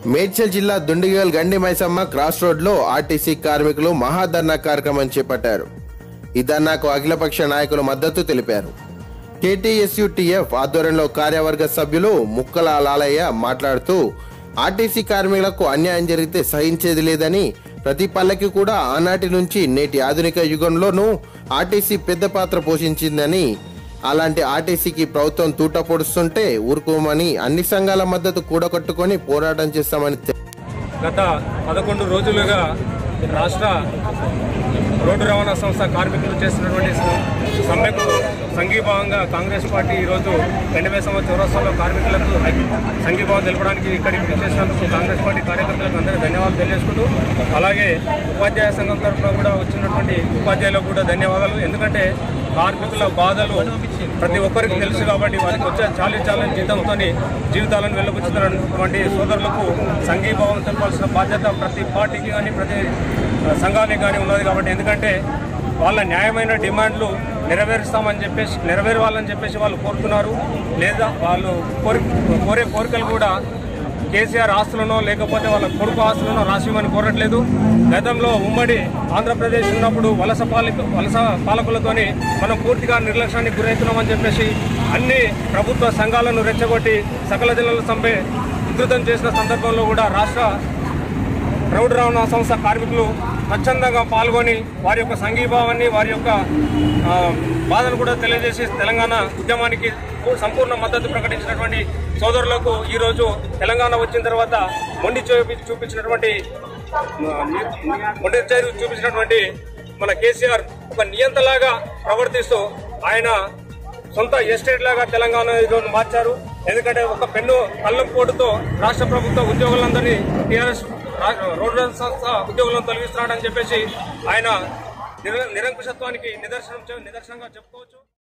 మేడ్చల్ జిల్లా దుండిగల్ గండి మైసమ్మ క్రాస్ రోడ్లో ఆర్టీసీ కార్మికులు మహాధర్నా కార్యక్రమం చేపట్టారు ఈ ధర్నాకు అఖిలపక్ష నాయకులు మద్దతు తెలిపారు కేటీఎస్యుటిఎఫ్ ఆధ్వర్యంలో కార్యవర్గ సభ్యులు ముక్కల లాలయ్య మాట్లాడుతూ ఆర్టీసీ కార్మికులకు అన్యాయం జరిగితే సహించేది లేదని ప్రతి పల్లెకి కూడా ఆనాటి నుంచి నేటి ఆధునిక యుగంలోనూ ఆర్టీసీ పెద్ద పాత్ర పోషించిందని అలాంటి ఆర్టీసీకి ప్రభుత్వం తూట పొడుస్తుంటే ఊరుకోమని అన్ని సంఘాల మద్దతు కూడగట్టుకొని పోరాటం చేస్తామని తె- గత పదకొండు రోజులుగా రాష్ట్ర రోడ్డు రవాణా సంస్థ కార్మికులు చేస్తున్నటువంటి సమ్మెకు సంఘీభావంగా కాంగ్రెస్ పార్టీ ఈరోజు వెండవేసమ చౌరస్తాలో కార్మికులకు సంఘీభావం తెలపడానికి ఇక్కడికి విచ్చేసినందుకు కాంగ్రెస్ పార్టీ కార్యకర్తలకు అందరికీ ధన్యవాదాలు తెలియజేసుకుంటూ అలాగే ఉపాధ్యాయ సంఘం తరఫున కూడా వచ్చినటువంటి ఉపాధ్యాయులకు కూడా ధన్యవాదాలు ఎందుకంటే కార్మికుల బాధలు ప్రతి ఒక్కరికి తెలుసు కాబట్టి వారికి వచ్చే చాలీ చాలని జీతంతో జీవితాలను వెళ్ళబుచ్చుతున్నటువంటి సోదరులకు సంఘీభావం తెలపాల్సిన బాధ్యత ప్రతి పార్టీకి కానీ ప్రతి సంఘానికి కానీ ఉన్నది కాబట్టి ఎందుకంటే వాళ్ళ న్యాయమైన డిమాండ్లు నెరవేరుస్తామని చెప్పేసి నెరవేరవాలని చెప్పేసి వాళ్ళు కోరుతున్నారు లేదా వాళ్ళు కోరి కోరే కోరికలు కూడా కేసీఆర్ ఆస్తులను లేకపోతే వాళ్ళ కొడుకు ఆస్తులను రాసిమని కోరట్లేదు గతంలో ఉమ్మడి ఆంధ్రప్రదేశ్ ఉన్నప్పుడు వలస పాలక వలస పాలకులతోని మనం పూర్తిగా నిర్లక్ష్యానికి గురవుతున్నామని చెప్పేసి అన్ని ప్రభుత్వ సంఘాలను రెచ్చగొట్టి సకల జిల్లాల సమ్మె ఉధృతం చేసిన సందర్భంలో కూడా రాష్ట్ర రోడ్డు రవాణా సంస్థ కార్మికులు స్వచ్ఛందంగా పాల్గొని వారి యొక్క సంఘీభావాన్ని వారి యొక్క ఆ, బాధను కూడా తెలియజేసి తెలంగాణ ఉద్యమానికి సంపూర్ణ మద్దతు ప్రకటించినటువంటి సోదరులకు ఈరోజు తెలంగాణ వచ్చిన తర్వాత మొండి చూపి చూపించినటువంటి ఆ, ని- మొండి చేరు చూపించినటువంటి మన కేసీఆర్ ఒక నియంతలాగా ప్రవర్తిస్తూ ఆయన సొంత ఎస్టేట్ లాగా తెలంగాణ ఈరోజు మార్చారు ఎందుకంటే ఒక పెన్ను కళ్ళం పోటుతో రాష్ట్ర ప్రభుత్వ ఉద్యోగులందరినీ టీఆర్ఎస్ రోడ్డు సంస్థ ఉద్యోగులను తొలగిస్తున్నాడని చెప్పేసి ఆయన నిర- నిరంకుశత్వానికి నిదర్శనం చె- నిదర్శనంగా చెప్పుకోవచ్చు